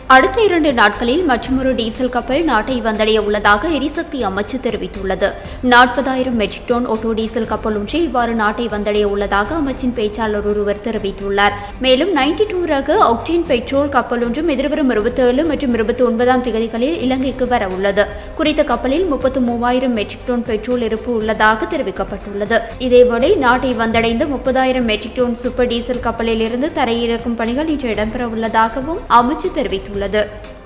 அடுத்த இரண்டு நாட்களில் மற்றொரு டீசல் கப்பல் நாட்டை வந்தடைய உள்ளதாக எரிசக்தி அமைச்சு தெரிவித்துள்ளது நாற்பதாயிரம் மெட்ரிக் டன் ஒட்டோ டீசல் கப்பல் ஒன்றே இவ்வாறு நாட்டை வந்தடைய உள்ளதாக அமைச்சின் பேச்சாளர் ஒருவர் தெரிவித்துள்ளார் மேலும் நைன்டி டூ ரக ஒக்டேன் பெட்ரோல் கப்பல் ஒன்றும் எதிர்வரும் இருபத்தேழு மற்றும் இருபத்தி ஒன்பதாம் தேதிகளில் இலங்கைக்கு வர உள்ளது குறித்த கப்பலில் முப்பத்து மூவாயிரம் மெட்ரிக் டன் பெட்ரோல் இருப்பு உள்ளதாக தெரிவிக்கப்பட்டுள்ளது இதேவேளை நாட்டை வந்தடைந்த முப்பதாயிரம் மெட்ரிக் டன் சூப்பர் டீசல் கப்பலில் இருந்து தரையிறக்கும் பணிகள் இன்று இடம்பெற உள்ளதாகவும் அமைச்சு தெரிவித்துள்ளது